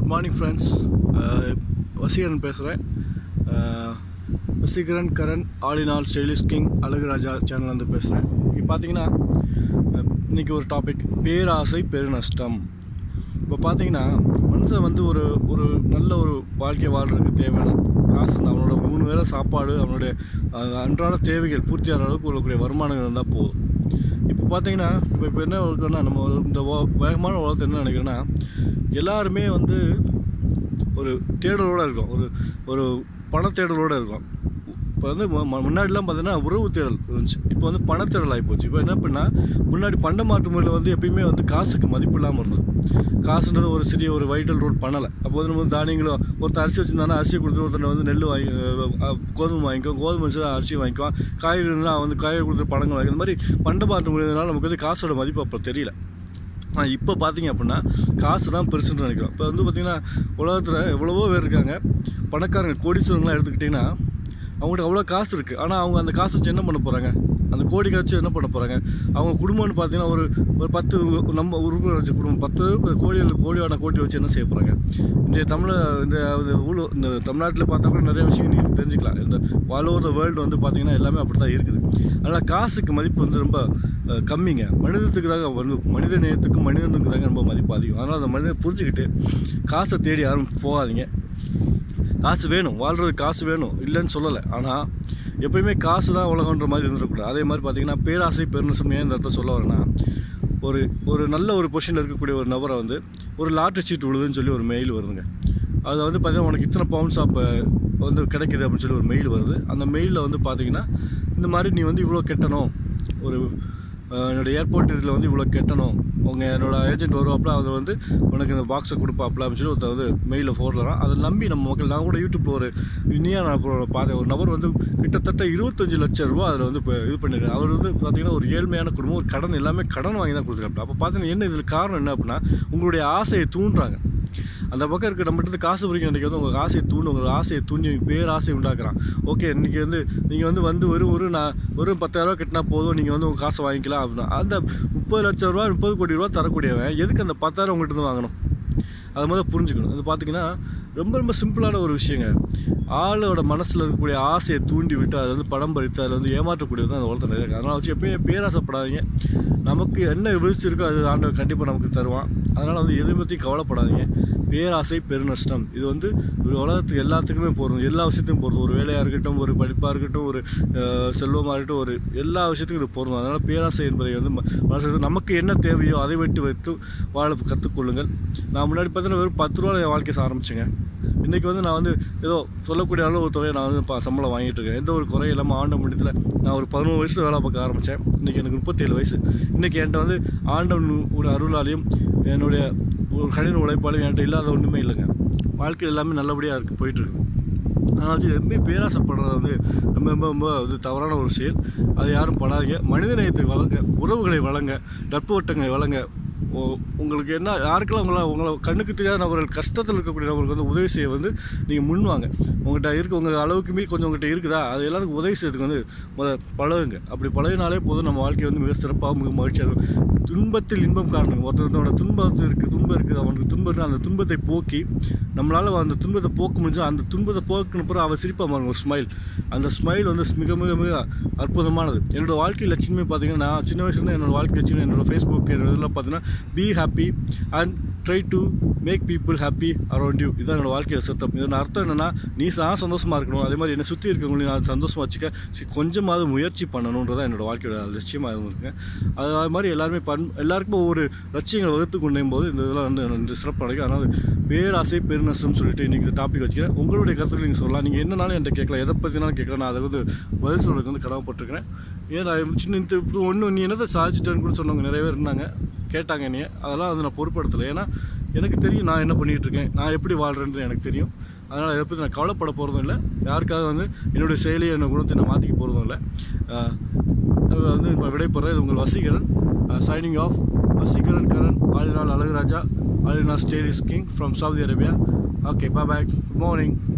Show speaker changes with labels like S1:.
S1: Good morning friends Vaseekaran பேசுகிறேன் Vaseekaran Karan all in all stylish king Azhaguraja channel வந்து பேசுகிறேன் இப்போ பார்த்தீங்கன்னா அஹ், இன்னைக்கு ஒரு டாபிக் பேராசை பெருநஷ்டம் இப்போ பார்த்தீங்கன்னா மனுஷன் வந்து ஒரு ஒரு நல்ல ஒரு வாழ்க்கை வாழ்றதுக்கு தேவையான காசு தான். அவனோட மூணு வேளை சாப்பாடு அவனுடைய அஹ், அன்றாட தேவைகள் பூர்த்தியான அளவுக்கு உள்ளக்கூடிய வருமானங்கள் இருந்தால் போதும் இப்போ பார்த்தீங்கன்னா இப்போ இப்போ என்ன இருக்குன்னா நம்ம ஒரு இந்த வ- வேகமான உலகத்தை என்ன நினைக்கிறேன்னா எல்லாருமே வந்து ஒரு தேடலோடு இருக்கும் ஒரு ஒரு பண தேடலோடு இருக்கும் இப்போ வந்து மு- மு- முன்னாடிலாம் பார்த்தீங்கன்னா உறவு தேடல் இருந்துச்சு இப்போ வந்து பண தேடல் ஆகிப்போச்சு இப்போ என்ன பண்ணால் முன்னாடி பண்ட மாற்று முறையில் வந்து எப்பயுமே வந்து காசுக்கு மதிப்பு இல்லாமல் இருந்தது காசுன்றது ஒரு சிறிய ஒரு வைட்டல் ரோல் பண்ணலை அப்போ வந்து நம்ம வந்து தானியங்களும் ஒருத்தர் அரிசி வச்சுருந்தானா அரிசி கொடுத்து ஒருத்தர் வந்து நெல் வாங்கி அஹ், அஹ், கோதுமை வாங்கிக்கோ கோதுமை வச்சு அரிசி வாங்கிக்குவான் காய்கறி இருந்தால் வந்து காய்கறி கொடுத்து பழங்கள் வாங்கி இந்த மாதிரி பண்ட மாற்று முறையினால நமக்கு வந்து காசோட மதிப்பு அப்போ தெரியல ஆனால் இப்போ பார்த்தீங்க அப்படின்னா காசு தான் பெருசுன்னு நினைக்கிறோம் இப்போ வந்து பார்த்தீங்கன்னா உலகத்தில் எவ்வளவோ பேர் இருக்காங்க பணக்காரங்க கோடீஸ்வரங்களாம் எடுத்துக்கிட்டிங்கன்னா அவங்கள்ட்ட அவ்வளோ காசு இருக்குது ஆனால் அவங்க அந்த காசு வச்சு என்ன பண்ண போகிறாங்க அந்த கோடி வச்சு என்ன பண்ண போகிறாங்க அவங்க குடும்பம்னு பார்த்தீங்கன்னா ஒரு ஒரு பத்து உ- நம்ம உறுப்பினர் வச்ச குடும்பம் பத்து கோடிகள் கோடியான கோடி வச்சு என்ன செய்ய போகிறாங்க இந்த தமிழ இந்த இந்த ஊழ இந்த தமிழ்நாட்டில் பார்த்தா கூட நிறைய விஷயம் நீங்கள் தெரிஞ்சுக்கலாம் இந்த ஆல் ஓவர் த வேர்ல்டு வந்து பார்த்தீங்கன்னா எல்லாமே அப்படி தான் இருக்குது அதனால் காசுக்கு மதிப்பு வந்து ரொம்ப அஹ், கம்மிங்க மனிதத்துக்கு தாங்க வந்து மனித நேயத்துக்கும் மனிதனுக்கு தாங்க ரொம்ப மதிப்பு அதிகம் அதனால் அந்த மனிதனை புரிஞ்சுக்கிட்டு காசை தேடி யாரும் போகாதீங்க காசு வேணும் வாழ்றதுக்கு காசு வேணும் இல்லைன்னு சொல்லலை ஆனால் எப்பயுமே காசு தான் உலகன்ற மாதிரி இருந்துடக்கூடாது அதே மாதிரி பார்த்தீங்கன்னா பேராசை பெருநசம் ஏன் இந்த இடத்த சொல்ல வரேன்னா ஒரு ஒரு நல்ல ஒரு பொசிஷனில் இருக்கக்கூடிய ஒரு நபரை வந்து ஒரு லாட்ரி சீட் விழுதுன்னு சொல்லி ஒரு மெயில் வருதுங்க அது வந்து பார்த்தீங்கன்னா உனக்கு இத்தனை பவுன்ஸ் அப்போ வந்து கிடைக்குது அப்படின்னு சொல்லி ஒரு மெயில் வருது அந்த மெயிலில் வந்து பார்த்தீங்கன்னா இந்த மாதிரி நீ வந்து இவ்வளோ கெட்டணும் ஒரு அஹ், என்னோட ஏர்போர்ட் இதில் வந்து இவ்வளோ கெட்டணும் உங்கள் என்னோட ஏஜென்ட் வருவாப்புல அதை வந்து உனக்கு இந்த பாக்ஸை கொடுப்பாப்புல அப்படின்னு சொல்லி ஒருத்தர் வந்து மெயிலில் போடுறான் அதை நம்பி நம்ம மக்கள் நான் கூட யூடியூப்பில் ஒரு இனியா நான் இப்போ பார்த்தேன் ஒரு நபர் வந்து கிட்டத்தட்ட இருபத்தஞ்சு லட்சம் ரூபா அதில் வந்து இப்போ இது பண்ணிருக்காரு அவர் வந்து பார்த்தீங்கன்னா ஒரு ஏழ்மையான குடும்பம் ஒரு கடன் எல்லாமே கடன் வாங்கி தான் கொடுத்துருக்காங்க அப்போ பார்த்தீங்கன்னா என்ன இதில் காரணம் என்ன அப்படின்னா உங்களுடைய ஆசையை தூண்டுறாங்க அந்த பக்கம் இருக்க நம்மகிட்ட காசு பிடிக்க நினைக்கிறது உங்கள் ஆசையை தூண்டு உங்கள் ஆசையை தூண்டி பேராசை உண்டாக்குறான் ஓகே இன்றைக்கி வந்து நீங்கள் வந்து வந்து ஒரு ஒரு நான் ஒரு பத்தாயிரரூவா கட்டினா போதும் நீங்கள் வந்து உங்கள் காசை வாங்கிக்கலாம் அப்படின்னா அந்த முப்பது லட்சம் ரூபா முப்பது கோடி ரூபா தரக்கூடியவன் எதுக்கு அந்த பத்தாயிரம் உங்கள்கிட்ட இருந்து வாங்கணும் அது மாதிரி புரிஞ்சுக்கணும் அது பார்த்தீங்கன்னா ரொம்ப ரொம்ப சிம்பிளான ஒரு விஷயங்க ஆளோட மனசில் இருக்கக்கூடிய ஆசையை தூண்டி விட்டு அதை வந்து படம் பறித்து அதில் வந்து ஏமாற்றக்கூடியது தான் அந்த உலகத்தில் நிறைய இருக்குது அதனால் வச்சு எப்பயும் பேராசைப்படாதீங்க நமக்கு என்ன விழிச்சிருக்கோ அது ஆண்டவன் கண்டிப்பாக நமக்கு தருவான் அதனால் வந்து எதை பற்றியும் கவலைப்படாதீங்க பேராசை பெருநஷ்டம் இது வந்து ஒரு உலகத்துக்கு எல்லாத்துக்குமே போகிறோம் எல்லா விஷயத்துக்கும் போகிறோம் ஒரு வேலையாக இருக்கட்டும் ஒரு படிப்பாக இருக்கட்டும் ஒரு அஹ், செல்வமாக இருக்கட்டும் ஒரு எல்லா விஷயத்துக்கும் இது போகிறோம் அதனால் பேராசை என்பதை வந்து ம- மனசுல நமக்கு என்ன தேவையோ அதை விட்டு வைத்து வாழ கற்றுக்கொள்ளுங்கள் நான் முன்னாடி பார்த்தீங்கன்னா வெறும் பத்து ரூபா என் வாழ்க்கையை ஆரம்பிச்சேங்க இன்றைக்கி வந்து நான் வந்து ஏதோ சொல்லக்கூடிய அளவு ஒரு தொகையை நான் வந்து ப- சம்பளம் வாங்கிட்டு இருக்கேன் எந்த ஒரு குறையும் இல்லாமல் ஆண்ட முடியத்தில் நான் ஒரு பதினோரு வயசு வேலை பார்க்க ஆரம்பித்தேன் இன்றைக்கி எனக்கு முப்பத்தேழு வயசு இன்றைக்கி என்கிட்ட வந்து ஆண்டவன் ஒரு அருளாலையும் என்னுடைய ஒரு கடின உழைப்பாலையும் என்கிட்ட இல்லாத ஒன்றுமே இல்லைங்க வாழ்க்கையில் எல்லாமே நல்லபடியாக இருக்குது போயிட்டுருக்கு அதனால் வந்து எப்பவுமே பேராசைப்படுறது வந்து ரொம்ப ரொம்ப ரொம்ப வந்து தவறான ஒரு செயல் அது யாரும் படாதீங்க மனித நேயத்தை வளங்க உறவுகளை வளங்க நட்பு வட்டங்களை வளங்க ஓ- உங்களுக்கு என்ன யாருக்கெல்லாம் உங்களை உங்களை கண்ணுக்கு தெரியாத நபர்கள் கஷ்டத்தில் இருக்கக்கூடிய நபர்களுக்கு வந்து உதவி செய்ய வந்து நீங்கள் முன்வாங்க உங்கள்கிட்ட இருக்க உங்கள் அளவுக்கு மீறி கொஞ்சம் உங்கள்கிட்ட இருக்குதா அது எல்லாத்துக்கும் உதவி செய்யறதுக்கு வந்து முத பழகுங்க அப்படி பழகினாலே போதும் நம்ம வாழ்க்கை வந்து மிக சிறப்பாக மிக மகிழ்ச்சியாக இருக்கும் துன்பத்தில் இன்பம் காணுங்க ஒருத்தனோட துன்பம் இருக்குது துன்பம் இருக்குது அவனுக்கு துன்பம் இருக்குது அந்த துன்பத்தை போக்கி நம்மளால் அந்த துன்பத்தை போக்க முடிஞ்சு அந்த துன்பத்தை போக்கின பிறகு அவன் சிரிப்பாக பாருங்க ஒரு ஸ்மைல் அந்த ஸ்மைல் வந்து மிக மிக மிக அற்புதமானது என்னோட வாழ்க்கை லட்சியமே பார்த்தீங்கன்னா நான் சின்ன வயசுலேருந்து என்னோட வாழ்க்கை லட்சியம் என்னோட ஃபேஸ்புக் என்னோட இதெல்லாம் பார்த்தீங்கன்னா be happy and try to make people happy around you இதுதான் என்னோட வாழ்க்கையில் சத்தம் இதன் அர்த்தம் என்னன்னா நீ நான் சந்தோஷமாக இருக்கணும் அதே மாதிரி என்னை சுற்றி இருக்கவங்களையும் நான் சந்தோஷமாக வச்சுக்க சி- கொஞ்சமாவது முயற்சி பண்ணணுன்றதான் என்னோட வாழ்க்கையோட லட்சியமாக இருந்திருக்கேன் அது அது மாதிரி எல்லாருமே பண் எல்லாருக்கும் ஒவ்வொரு லட்சியங்களை வகுத்து கொண்டும் போது இந்த இதெல்லாம் வந்து எனக்கு சிறப்பு அடைக்கும் அதனால் பேராசை பெருநஷ்டம் சொல்லிட்டு இன்றைக்கி டாபிக் வச்சுக்கிறேன் உங்களுடைய கருத்துக்கள் நீங்கள் சொல்லலாம் நீங்கள் என்னனாலும் என்கிட்ட கேட்கலாம் எதை பற்றினாலும் கேட்கலாம் நான் அதை வந்து பதில் சொல்றதுக்கு வந்து கடமைப்பட்டிருக்கிறேன் ஏன் நான் சின்ன இந்த ஒன்று நீ என்னதை சாதிச்சிட்டேன்னு கூட சொன்னவங்க நிறைய பேர் இருந்தாங்க கேட்டாங்க என்னைய அதெல்லாம் வந்து நான் பொறுப்படுத்தலை ஏன்னா எனக்கு தெரியும் நான் என்ன பண்ணிகிட்டு இருக்கேன் நான் எப்படி வாழ்கிறேன்றது எனக்கு தெரியும் அதனால் இதை பற்றி நான் கவலைப்பட போகிறதும் இல்லை யாருக்காக வந்து என்னுடைய செயலியை என்னோட குணத்தை நான் மாற்றிக்க போகிறதும் இல்லை ஆஹ் அது வந்து இப்போ விடைபெறேன் இது உங்கள் Vaseekaran signing off Vaseekaran Karan all in all Azhaguraja all in all stylish king from Saudi Arabia okay bye good morning